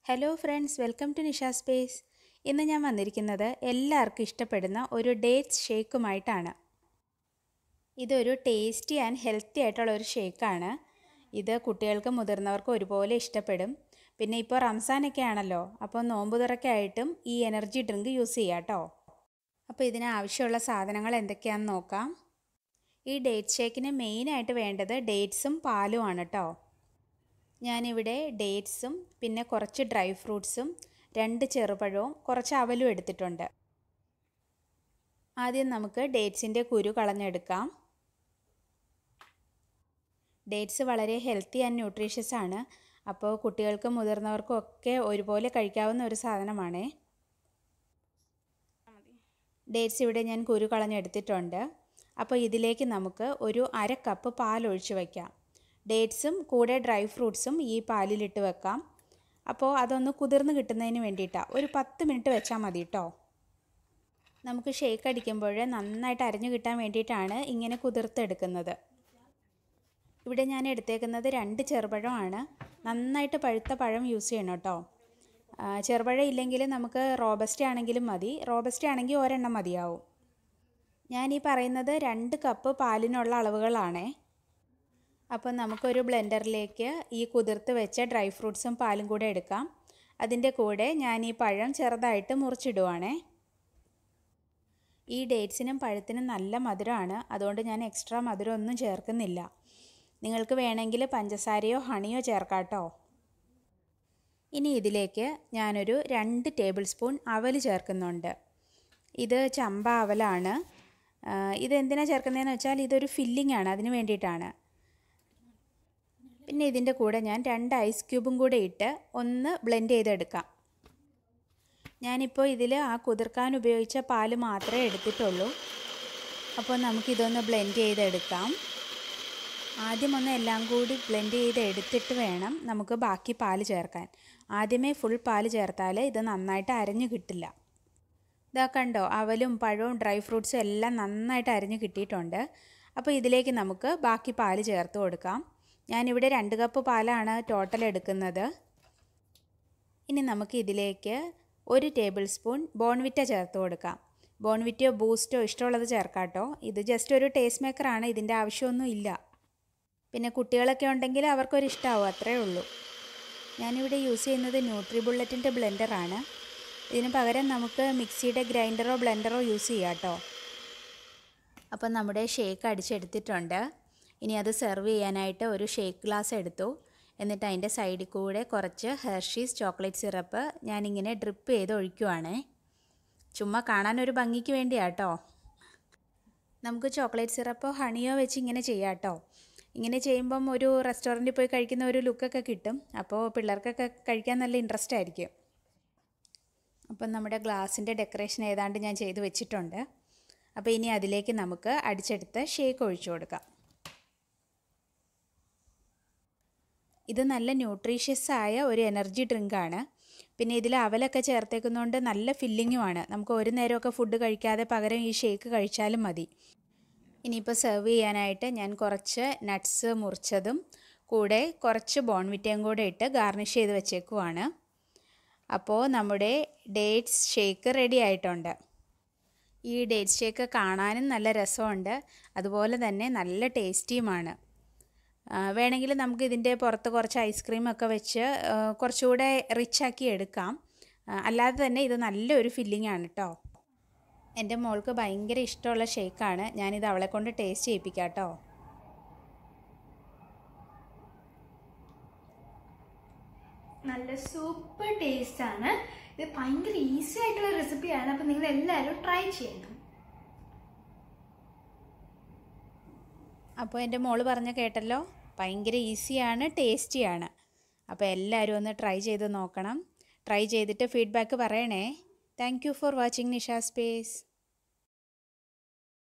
hello friends welcome to Nisha space ഇന്ന് ഞാൻ വന്നിരിക്കുന്നത് എല്ലാവർക്കും ഇഷ്ടപ്പെടുന്ന ഒരു ഡേറ്റ്സ് ഷേക്കുമായിട്ടാണ് ഇതൊരു ടേസ്റ്റി ആൻഡ് ഹെൽത്തി ആയിട്ടുള്ള ഒരു ഷേക്കാണ് ഇത് കുട്ടികൾക്കും മുതിർന്നവർക്കും ഒരുപോലെ ഇഷ്ടപ്പെടും പിന്നെ ഇപ്പോൾ റംസാനൊക്കെ ആണല്ലോ അപ്പോൾ നോമ്പ് തുറക്കായിട്ടും ഈ എനർജി ഡ്രിങ്ക് യൂസ് ചെയ്യാം കേട്ടോ അപ്പോൾ ഇതിന് ആവശ്യമുള്ള സാധനങ്ങൾ എന്തൊക്കെയാണെന്ന് നോക്കാം ഈ ഡേറ്റ് ഷേക്കിന് മെയിനായിട്ട് വേണ്ടത് ഡേറ്റ്സും പാലുമാണ് കേട്ടോ ഞാനിവിടെ ഡേറ്റ്സും പിന്നെ കുറച്ച് ഡ്രൈ ഫ്രൂട്ട്സും രണ്ട് ചെറുപഴവും കുറച്ച് അവലും എടുത്തിട്ടുണ്ട് ആദ്യം നമുക്ക് ഡേറ്റ്സിൻ്റെ കുരു കളഞ്ഞെടുക്കാം ഡേറ്റ്സ് വളരെ ഹെൽത്തി ആൻഡ് ന്യൂട്രീഷ്യസ് ആണ് അപ്പോൾ കുട്ടികൾക്കും മുതിർന്നവർക്കും ഒക്കെ ഒരുപോലെ കഴിക്കാവുന്ന ഒരു സാധനമാണേ ഡേറ്റ്സ് ഇവിടെ ഞാൻ കുരു കളഞ്ഞെടുത്തിട്ടുണ്ട് അപ്പോൾ ഇതിലേക്ക് നമുക്ക് ഒരു അര കപ്പ് പാൽ ഒഴിച്ച് വയ്ക്കാം ഡേറ്റ്സും കൂടെ ഡ്രൈ ഫ്രൂട്ട്സും ഈ പാലിലിട്ട് വെക്കാം അപ്പോൾ അതൊന്ന് കുതിർന്ന് കിട്ടുന്നതിന് വേണ്ടിയിട്ടാണ് ഒരു പത്ത് മിനിറ്റ് വെച്ചാൽ മതി കേട്ടോ നമുക്ക് ഷേക്ക് അടിക്കുമ്പോൾ നന്നായിട്ട് അരിഞ്ഞു കിട്ടാൻ വേണ്ടിയിട്ടാണ് ഇങ്ങനെ കുതിർത്തെടുക്കുന്നത് ഇവിടെ ഞാൻ എടുത്തേക്കുന്നത് രണ്ട് ചെറുപഴമാണ് നന്നായിട്ട് പഴുത്ത പഴം യൂസ് ചെയ്യണം കേട്ടോ ചെറുപഴം ഇല്ലെങ്കിൽ നമുക്ക് റോബസ്റ്റ് ആണെങ്കിലും മതി റോബസ്റ്റ് ആണെങ്കിൽ ഒരെണ്ണം മതിയാവും ഞാൻ ഈ പറയുന്നത് രണ്ട് കപ്പ് പാലിനുള്ള അളവുകളാണേ അപ്പോൾ നമുക്കൊരു ബ്ലെൻഡറിലേക്ക് ഈ കുതിർത്ത് വെച്ച ഡ്രൈ ഫ്രൂട്ട്സും പാലും കൂടെ എടുക്കാം അതിൻ്റെ കൂടെ ഞാൻ ഈ പഴം ചെറുതായിട്ട് മുറിച്ചിടുവാണേ ഈ ഡേറ്റ്സിനും പഴത്തിനും നല്ല മധുരമാണ് അതുകൊണ്ട് ഞാൻ എക്സ്ട്രാ മധുരം ഒന്നും ചേർക്കുന്നില്ല നിങ്ങൾക്ക് വേണമെങ്കിൽ പഞ്ചസാരയോ ഹണിയോ ചേർക്കാം കേട്ടോ ഇനി ഇതിലേക്ക് ഞാനൊരു രണ്ട് ടേബിൾ സ്പൂൺ അവൽ ചേർക്കുന്നുണ്ട് ഇത് ചമ്പ അവലാണ് ഇത് എന്തിനാണ് ചേർക്കുന്നതെന്ന് വെച്ചാൽ ഇതൊരു ഫില്ലിംഗ് ആണ് അതിന് വേണ്ടിയിട്ടാണ് പിന്നെ ഇതിൻ്റെ കൂടെ ഞാൻ രണ്ട് ഐസ് ക്യൂബും കൂടെ ഇട്ട് ഒന്ന് ബ്ലെൻഡ് ചെയ്തെടുക്കാം ഞാനിപ്പോൾ ഇതിൽ ആ കുതിർക്കാൻ ഉപയോഗിച്ച പാല് മാത്രമേ എടുത്തിട്ടുള്ളൂ അപ്പോൾ നമുക്കിതൊന്ന് ബ്ലെൻഡ് ചെയ്തെടുക്കാം ആദ്യം ഒന്ന് എല്ലാം കൂടി ബ്ലെൻഡ് ചെയ്ത് എടുത്തിട്ട് വേണം നമുക്ക് ബാക്കി പാല് ചേർക്കാൻ ആദ്യമേ ഫുൾ പാല് ചേർത്താൽ ഇത് നന്നായിട്ട് അരഞ്ഞു കിട്ടില്ല ഇതാ കണ്ടോ അവലും പഴവും ഡ്രൈ ഫ്രൂട്ട്സും എല്ലാം നന്നായിട്ട് അരിഞ്ഞ് കിട്ടിയിട്ടുണ്ട് അപ്പോൾ ഇതിലേക്ക് നമുക്ക് ബാക്കി പാല് ചേർത്ത് കൊടുക്കാം ഞാനിവിടെ രണ്ട് കപ്പ് പാലാണ് ടോട്ടൽ എടുക്കുന്നത് ഇനി നമുക്ക് ഇതിലേക്ക് ഒരു ടേബിൾ സ്പൂൺ ബോൺവിറ്റ ചേർത്ത് കൊടുക്കാം ബോൺവിറ്റയോ ബൂസ്റ്റോ ഇഷ്ടമുള്ളത് ചേർക്കാം കേട്ടോ ഇത് ജസ്റ്റ് ഒരു ടേസ്റ്റ് മേക്കറാണ് ഇതിൻ്റെ ആവശ്യമൊന്നും ഇല്ല പിന്നെ കുട്ടികളൊക്കെ ഉണ്ടെങ്കിൽ അവർക്കൊരു ഇഷ്ടമാവും അത്രേ ഉള്ളൂ ഞാനിവിടെ യൂസ് ചെയ്യുന്നത് ന്യൂട്രി ബുള്ളറ്റിൻ്റെ ബ്ലെൻഡറാണ് ഇതിന് പകരം നമുക്ക് മിക്സിയുടെ ഗ്രൈൻഡറോ ബ്ലെൻഡറോ യൂസ് ചെയ്യാം കേട്ടോ അപ്പം നമ്മുടെ ഷേക്ക് അടിച്ചെടുത്തിട്ടുണ്ട് ഇനി അത് സെർവ് ചെയ്യാനായിട്ട് ഒരു ഷേക്ക് ഗ്ലാസ് എടുത്തു എന്നിട്ട് അതിൻ്റെ സൈഡിൽ കൂടെ കുറച്ച് ഹെർഷീസ് ചോക്ലേറ്റ് സിറപ്പ് ഞാനിങ്ങനെ ഡ്രിപ്പ് ചെയ്ത് ഒഴിക്കുവാണേ ചുമ്മാ കാണാൻ ഒരു ഭംഗിക്ക് വേണ്ടിയാട്ടോ നമുക്ക് ചോക്ലേറ്റ് സിറപ്പോ ഹണിയോ വെച്ച് ഇങ്ങനെ ചെയ്യാം കേട്ടോ ഇങ്ങനെ ചെയ്യുമ്പം ഒരു റെസ്റ്റോറൻറ്റിൽ പോയി കഴിക്കുന്ന ഒരു ലുക്കൊക്കെ കിട്ടും അപ്പോൾ പിള്ളേർക്കൊക്കെ കഴിക്കാൻ നല്ല ഇൻട്രസ്റ്റ് ആയിരിക്കും അപ്പം നമ്മുടെ ഗ്ലാസിൻ്റെ ഡെക്കറേഷൻ ഏതാണ്ട് ഞാൻ ചെയ്ത് വെച്ചിട്ടുണ്ട് അപ്പോൾ ഇനി അതിലേക്ക് നമുക്ക് അടിച്ചെടുത്ത് ഷേക്ക് ഒഴിച്ചു കൊടുക്കാം ഇത് നല്ല ന്യൂട്രീഷ്യസ് ആയ ഒരു എനർജി ഡ്രിങ്കാണ് പിന്നെ ഇതിൽ അവലൊക്കെ ചേർത്തേക്കുന്നതുകൊണ്ട് നല്ല ഫില്ലിങ്ങുമാണ് നമുക്ക് ഒരു നേരമൊക്കെ ഫുഡ് കഴിക്കാതെ പകരം ഈ ഷേക്ക് കഴിച്ചാലും മതി ഇനിയിപ്പോൾ സെർവ് ചെയ്യാനായിട്ട് ഞാൻ കുറച്ച് നട്ട്സ് മുറിച്ചതും കൂടെ കുറച്ച് ബോൺവിറ്റയും കൂടെ ഇട്ട് ഗാർണിഷ് ചെയ്ത് വെച്ചേക്കുവാണ് അപ്പോൾ നമ്മുടെ ഡേറ്റ്സ് ഷേക്ക് റെഡി ആയിട്ടുണ്ട് ഈ ഡേറ്റ്സ് ഷേക്ക് കാണാനും നല്ല രസമുണ്ട് അതുപോലെ തന്നെ നല്ല ടേസ്റ്റിയുമാണ് വേണമെങ്കിൽ നമുക്ക് ഇതിൻ്റെ പുറത്ത് കുറച്ച് ഐസ്ക്രീമൊക്കെ വെച്ച് കുറച്ചുകൂടെ റിച്ചാക്കി എടുക്കാം അല്ലാതെ തന്നെ ഇത് നല്ലൊരു ഫില്ലിംഗ് ആണ് കേട്ടോ എൻ്റെ മോൾക്ക് ഭയങ്കര ഇഷ്ടമുള്ള ഷേക്കാണ് ഞാനിത് അവളെ കൊണ്ട് ടേസ്റ്റ് ചെയ്യിപ്പിക്കാം കേട്ടോ നല്ല സൂപ്പർ ടേസ്റ്റ് ആണ് ഇത് ഭയങ്കര ഈസി ആയിട്ടുള്ള റെസിപ്പിയാണ് അപ്പം നിങ്ങൾ എല്ലാവരും ട്രൈ ചെയ്യണം അപ്പോൾ എൻ്റെ മോള് പറഞ്ഞ കേട്ടല്ലോ ഭയങ്കര ഈസിയാണ് ടേസ്റ്റിയാണ് അപ്പോൾ എല്ലാവരും ഒന്ന് ട്രൈ ചെയ്ത് നോക്കണം ട്രൈ ചെയ്തിട്ട് ഫീഡ്ബാക്ക് പറയണേ thank you for watching Nisha space